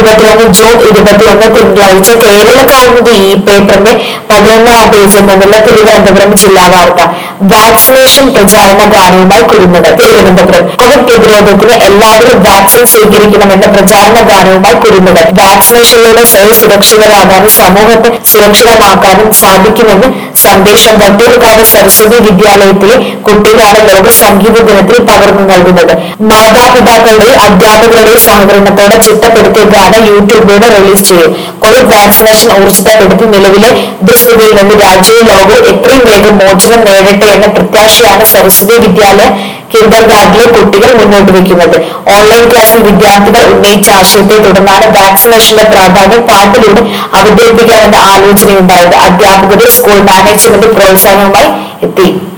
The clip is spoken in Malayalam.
ഇരുപത്തിയൊന്ന് ജൂൺ ഇരുപത്തിയൊന്ന് തിങ്കളാഴ്ച കേരള കൗമുദി ഈ പേപ്പറിന്റെ പതിനൊന്നാം പേജിൽ നിന്നുള്ള തിരുവനന്തപുരം ജില്ലാ വാർത്ത വാക്സിനേഷൻ പ്രചാരണ ഗാനവുമായി കുടുങ്ങുന്നത് തിരുവനന്തപുരം കോവിഡ് പ്രതിരോധത്തിന് എല്ലാവരും വാക്സിൻ സ്വീകരിക്കണമെന്ന പ്രചാരണ ഗാനവുമായി കുടുങ്ങുന്നത് വാക്സിനേഷനിലൂടെ സ്വയം സുരക്ഷിതരാകാനും സമൂഹത്തെ സുരക്ഷിതമാക്കാനും സാധിക്കുമെന്ന് സന്ദേശം വട്ടിയൂർക്കാവ് സരസ്വതി വിദ്യാലയത്തിലെ കുട്ടികളാണ് ലോക സംഗീത ദിനത്തിൽ പകർന്നു നൽകുന്നത് മാതാപിതാക്കളുടെയും അധ്യാപകരുടെയും സഹകരണത്തോടെ ചിട്ടപ്പെടുത്തിയ ഗാനം യൂട്യൂബിലൂടെ റിലീസ് ചെയ്യും കോവിഡ് വാക്സിനേഷൻ ഊർജിതപ്പെടുത്തി നിലവിലെ ദുസ്ഥിതിയിൽ നിന്ന് രാജ്യവും ലോകവും എത്രയും വേഗം മോചനം നേടട്ടെ എന്ന പ്രത്യാശയാണ് സരസ്വതി വിദ്യാലയ കിൻഡർ ഗാർഡിലെ കുട്ടികൾ മുന്നോട്ട് വെക്കുന്നത് ഓൺലൈൻ ക്ലാസ്സിൽ വിദ്യാർത്ഥികൾ ഉന്നയിച്ച ആശയത്തെ തുടർന്നാണ് വാക്സിനേഷന്റെ പ്രാധാന്യം പാട്ടിലൂടെ അവതരിപ്പിക്കാമെന്ന ആലോചനയുണ്ടായത് അധ്യാപകരുടെ സ്കൂൾ മാനേജ്മെന്റ് പ്രോത്സാഹനവുമായി എത്തി